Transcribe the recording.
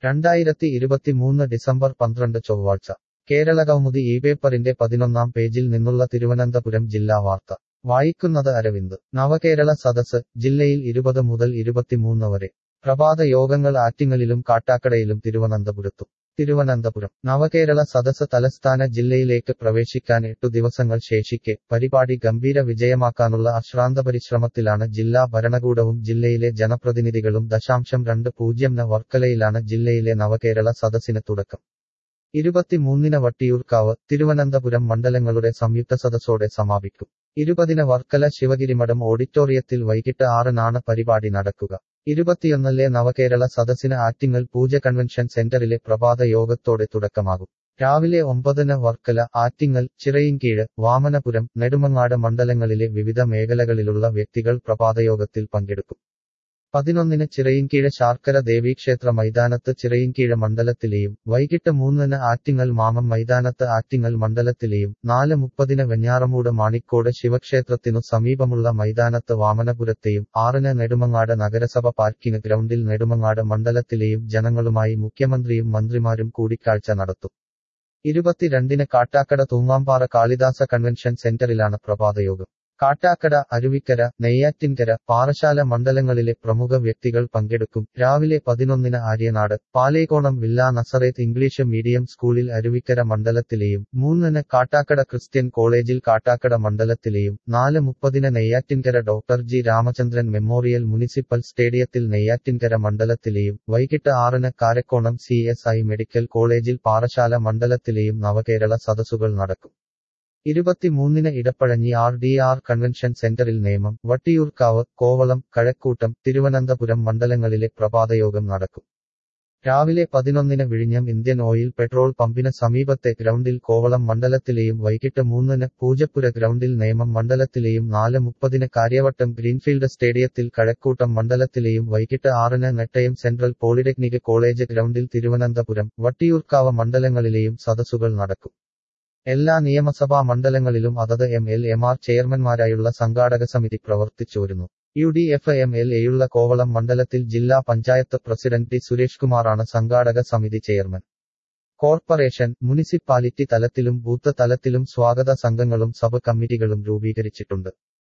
രണ്ടായിരത്തി ഇരുപത്തിമൂന്ന് ഡിസംബർ പന്ത്രണ്ട് ചൊവ്വാഴ്ച കേരളകൗമുദി ഈ പേപ്പറിന്റെ പതിനൊന്നാം പേജിൽ നിന്നുള്ള തിരുവനന്തപുരം ജില്ലാ വാർത്ത വായിക്കുന്നത് അരവിന്ദ് നവകേരള സദസ് ജില്ലയിൽ ഇരുപത് മുതൽ ഇരുപത്തിമൂന്ന് വരെ പ്രഭാത യോഗങ്ങൾ ആറ്റിങ്ങലിലും കാട്ടാക്കടയിലും തിരുവനന്തപുരത്തും തിരുവനന്തപുരം നവകേരള സദസ് തലസ്ഥാന ജില്ലയിലേക്ക് പ്രവേശിക്കാൻ എട്ടു ദിവസങ്ങൾ ശേഷിക്കെ പരിപാടി ഗംഭീര വിജയമാക്കാനുള്ള അശ്രാന്ത പരിശ്രമത്തിലാണ് ജില്ലാ ഭരണകൂടവും ജില്ലയിലെ ജനപ്രതിനിധികളും ദശാംശം രണ്ട് പൂജ്യം ന വർക്കലയിലാണ് ജില്ലയിലെ നവകേരള സദസ്സിന് തുടക്കം ഇരുപത്തിമൂന്നിന് വട്ടിയൂർക്കാവ് തിരുവനന്തപുരം മണ്ഡലങ്ങളുടെ സംയുക്ത സദസ്സോടെ സമാപിക്കും ഇരുപതിന് വർക്കല ശിവഗിരിമഠം ഓഡിറ്റോറിയത്തിൽ വൈകിട്ട് ആറിനാണ് പരിപാടി നടക്കുക ഇരുപത്തിയൊന്നിലെ നവകേരള സദസ്സിന് ആറ്റിങ്ങൽ പൂജ കൺവെൻഷൻ സെന്ററിലെ പ്രഭാത യോഗത്തോടെ തുടക്കമാകും രാവിലെ ഒമ്പതിന് വർക്കല ആറ്റിങ്ങൽ ചിറയിൻകീഴ് വാമനപുരം നെടുമങ്ങാട് മണ്ഡലങ്ങളിലെ വിവിധ മേഖലകളിലുള്ള വ്യക്തികൾ പ്രഭാതയോഗത്തിൽ പങ്കെടുക്കും പതിനൊന്നിന് ചിറയിൻകീഴ് ശാർക്കര ദേവീക്ഷേത്ര മൈതാനത്ത് ചിറയിൻകീഴ് മണ്ഡലത്തിലെയും വൈകിട്ട് മൂന്നിന് ആറ്റിങ്ങൽ മാമം മൈതാനത്ത് ആറ്റിങ്ങൽ മണ്ഡലത്തിലെയും നാല് മുപ്പതിന് വെഞ്ഞാറമൂട് മാണിക്കോട് ശിവക്ഷേത്രത്തിനു സമീപമുള്ള മൈതാനത്ത് വാമനപുരത്തെയും ആറിന് നെടുമങ്ങാട് നഗരസഭ പാർക്കിംഗ് ഗ്രൗണ്ടിൽ നെടുമങ്ങാട് മണ്ഡലത്തിലെയും ജനങ്ങളുമായി മുഖ്യമന്ത്രിയും മന്ത്രിമാരും കൂടിക്കാഴ്ച നടത്തും ഇരുപത്തിരണ്ടിന് കാട്ടാക്കട തൂങ്ങാമ്പാറ കാളിദാസ കൺവെൻഷൻ സെന്ററിലാണ് പ്രഭാതയോഗം കാട്ടാക്കട അരുവിക്കര നെയ്യാറ്റിൻകര പാറശാല മണ്ഡലങ്ങളിലെ പ്രമുഖ വ്യക്തികൾ പങ്കെടുക്കും രാവിലെ പതിനൊന്നിന് Aryanad Palekkonam villa Nazareth English medium സ്കൂളിൽ അരുവിക്കര മണ്ഡലത്തിലെയും മൂന്നിന് കാട്ടാക്കട ക്രിസ്ത്യൻ കോളേജിൽ കാട്ടാക്കട മണ്ഡലത്തിലെയും നാല് മുപ്പതിന് Neyyattinkara doctor G Ramachandran memorial municipal സ്റ്റേഡിയത്തിൽ നെയ്യാറ്റിൻകര മണ്ഡലത്തിലെയും വൈകിട്ട് ആറിന് Karakkonam C S I medical കോളേജിൽ പാറശാല മണ്ഡലത്തിലെയും നവകേരള സദസ്സുകൾ നടക്കും ഇരുപത്തിമൂന്നിന് Edappazhanji R D R convention സെന്ററിൽ നേമം വട്ടിയൂർക്കാവ് കോവളം കഴക്കൂട്ടം തിരുവനന്തപുരം മണ്ഡലങ്ങളിലെ പ്രഭാതയോഗം നടക്കും രാവിലെ പതിനൊന്നിന് വിഴിഞ്ഞം ഇന്ത്യൻ ഓയിൽ പെട്രോൾ പമ്പിന് സമീപത്തെ ഗ്രൗണ്ടിൽ കോവളം മണ്ഡലത്തിലെയും വൈകിട്ട് മൂന്നിന് പൂജപ്പുര ഗ്രൗണ്ടിൽ നേമം മണ്ഡലത്തിലെയും നാല് മുപ്പതിന് കാര്യവട്ടം ഗ്രീൻഫീൽഡ് സ്റ്റേഡിയത്തിൽ കഴക്കൂട്ടം മണ്ഡലത്തിലെയും വൈകിട്ട് ആറിന് നെട്ടയം സെൻട്രൽ പോളിടെക്നിക് കോളേജ് ഗ്രൗണ്ടിൽ തിരുവനന്തപുരം വട്ടിയൂർക്കാവ് മണ്ഡലങ്ങളിലെയും സദസ്സുകൾ നടക്കും എല്ലാ നിയമസഭാ മണ്ഡലങ്ങളിലും അതത് എം എൽ എമാർ ചെയർമാൻമാരായുള്ള സംഘാടക സമിതി പ്രവർത്തിച്ചുവരുന്നു U D F M L എയുള്ള കോവളം മണ്ഡലത്തിൽ ജില്ലാ പഞ്ചായത്ത് പ്രസിഡന്റ് ടി സുരേഷ് കുമാറാണ് സംഘാടക സമിതി ചെയർമാൻ കോർപ്പറേഷൻ മുനിസിപ്പാലിറ്റി തലത്തിലും ബൂത്ത് തലത്തിലും സ്വാഗത സംഘങ്ങളും സബ് കമ്മിറ്റികളും രൂപീകരിച്ചിട്ടുണ്ട്